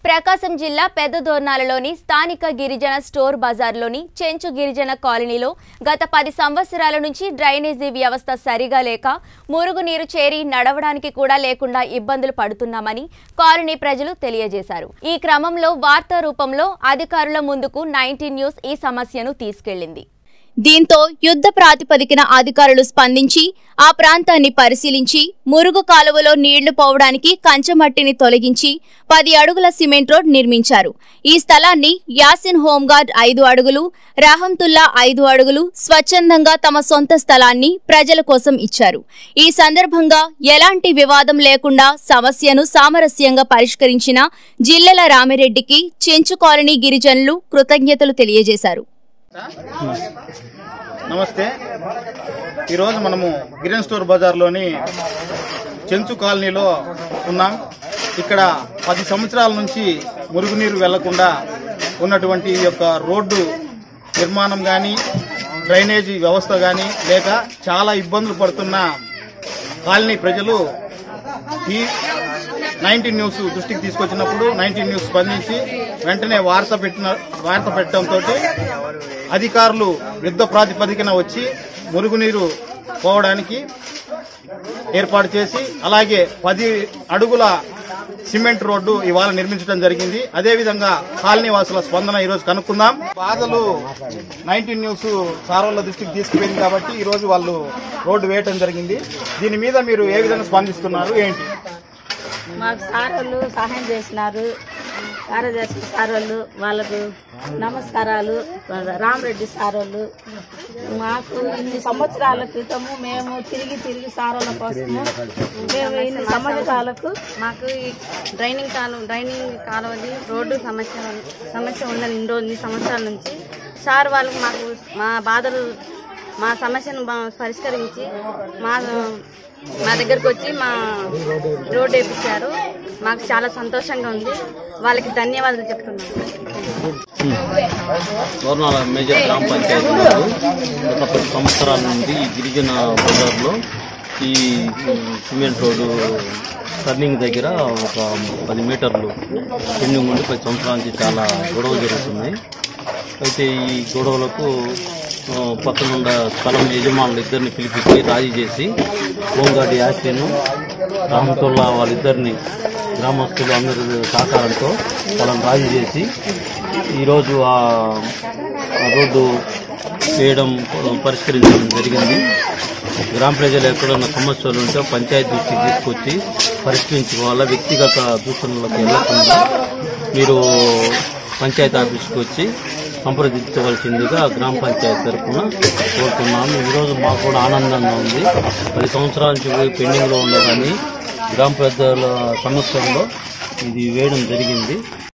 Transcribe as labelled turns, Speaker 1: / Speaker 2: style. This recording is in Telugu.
Speaker 1: ప్రకాశం జిల్లా పెద్దదోర్నాలలోని స్థానిక గిరిజన స్టోర్ బజార్లోని చెంచు గిరిజన కాలనీలో గత పది సంవత్సరాల నుంచి డ్రైనేజీ వ్యవస్థ సరిగా లేక మురుగునీరు చేరి నడవడానికి కూడా లేకుండా ఇబ్బందులు పడుతున్నామని కాలనీ ప్రజలు తెలియజేశారు ఈ క్రమంలో వార్తా రూపంలో అధికారుల ముందుకు నైన్టీన్ న్యూస్ ఈ సమస్యను తీసుకెళ్లింది దీంతో యుద్ధ ప్రాతిపదికన అధికారులు స్పందించి ఆ ప్రాంతాన్ని పరిశీలించి మురుగు కాలువలో నీళ్లు పోవడానికి కంచమట్టిని తొలగించి పది అడుగుల సిమెంట్ రోడ్ నిర్మించారు ఈ స్థలాన్ని యాసిన్ హోంగార్డ్ ఐదు అడుగులు రహంతుల్లా ఐదు అడుగులు స్వచ్ఛందంగా తమ సొంత స్థలాన్ని ప్రజల కోసం ఇచ్చారు ఈ సందర్భంగా ఎలాంటి వివాదం లేకుండా సమస్యను సామరస్యంగా పరిష్కరించిన జిల్లెల రామిరెడ్డికి చెంచు కాలనీ గిరిజనులు కృతజ్ఞతలు తెలియజేశారు
Speaker 2: నమస్తే ఈరోజు మనము గిరణ్ స్టోర్ బజార్లోని చెంచు కాలనీలో ఉన్నాం ఇక్కడ పది సంవత్సరాల నుంచి మురుగునీరు వెళ్లకుండా ఉన్నటువంటి ఈ యొక్క రోడ్డు నిర్మాణం కానీ డ్రైనేజీ వ్యవస్థ కానీ లేక చాలా ఇబ్బందులు పడుతున్న కాలనీ ప్రజలు ఈ నైన్టీన్ న్యూస్ దృష్టికి తీసుకొచ్చినప్పుడు నైన్టీన్ న్యూస్ స్పందించి వెంటనే వార్త పెట్టిన వార్త పెట్టడంతో అధికారులు యుద్ధ ప్రాతిపదికన వచ్చి మురుగునీరు పోవడానికి ఏర్పాటు చేసి అలాగే పది అడుగుల సిమెంట్ రోడ్డు ఇవాళ నిర్మించడం జరిగింది అదేవిధంగా కాలనీ వాసుల స్పందన ఈరోజు కనుక్కుందాం బాధలు నైన్టీన్ న్యూస్ సార్ వాళ్ళ దృష్టికి తీసుకుపోయింది కాబట్టి ఈ రోజు వాళ్ళు రోడ్డు వేయటం జరిగింది దీని మీద మీరు ఏ విధంగా స్పందిస్తున్నారు ఏంటి
Speaker 3: మాకు సార్ వాళ్ళు సహాయం చేసినారు కార్యదర్శి సార్ వాళ్ళు వాళ్ళకు నమస్కారాలు రామరెడ్డి సార్ వాళ్ళు మాకు ఇన్ని సంవత్సరాల క్రితము మేము తిరిగి తిరిగి సార్ వాళ్ళ కోసము మేము ఇన్ని సంవత్సరాలకు
Speaker 4: మాకు ఈ డ్రైనింగ్ కాలువ డ్రైనింగ్ కాలువది రోడ్డు సమస్య సమస్య ఉన్నది ఇన్ని రోజులు ఇన్ని సంవత్సరాల నుంచి సార్ వాళ్ళకి మాకు మా బాధలు మా సమస్యను బా- పరిష్కరించి మా మా దగ్గరకు వచ్చి మా రోడ్డు వేపించారు మాకు చాలా సంతోషంగా ఉంది వాళ్ళకి ధన్యవాదాలు చెప్తున్నాను
Speaker 5: దోర్నాల మేజర్ గ్రామ పంచాయతీ వారు గత పది సంవత్సరాల నుండి ఈ గిరిజన బజార్లో ఈ సిమెంట్ రోడ్డు టర్నింగ్ దగ్గర ఒక పది మీటర్లు పెండింగ్ ఉండి పది సంవత్సరాల నుంచి చాలా గొడవ జరుగుతుంది అయితే ఈ గొడవలకు ఆ, పక్కనున్న స్థలం యజమానులు ఇద్దరిని పిలిపించి రాజీ చేసి హోంగార్డ్ యాసిన్ రామతుల్లా వాళ్ళిద్దరిని గ్రామస్తులు అందరి సహకారంతో వాళ్ళని రాజీ చేసి ఈరోజు ఆ ఆ రోడ్డు వేయడం పరిష్కరించడం జరిగింది గ్రామ ప్రజలు ఎక్కడున్న సమస్యలు ఉంటే పంచాయతీ దృష్టికి తీసుకొచ్చి పరిష్కరించుకోవాలా వ్యక్తిగత దూషణలకు వెళ్లకుండా మీరు పంచాయతీ ఆఫీస్కి వచ్చి సంప్రదించవలసిందిగా గ్రామ పంచాయతీ తరఫున కోరుతున్నాము ఈరోజు మాకు కూడా ఆనందంగా ఉంది పది సంవత్సరాల నుంచి పోయి పెండింగ్లో ఉండగాని గ్రామ పెద్దల సమస్యల్లో ఇది వేయడం జరిగింది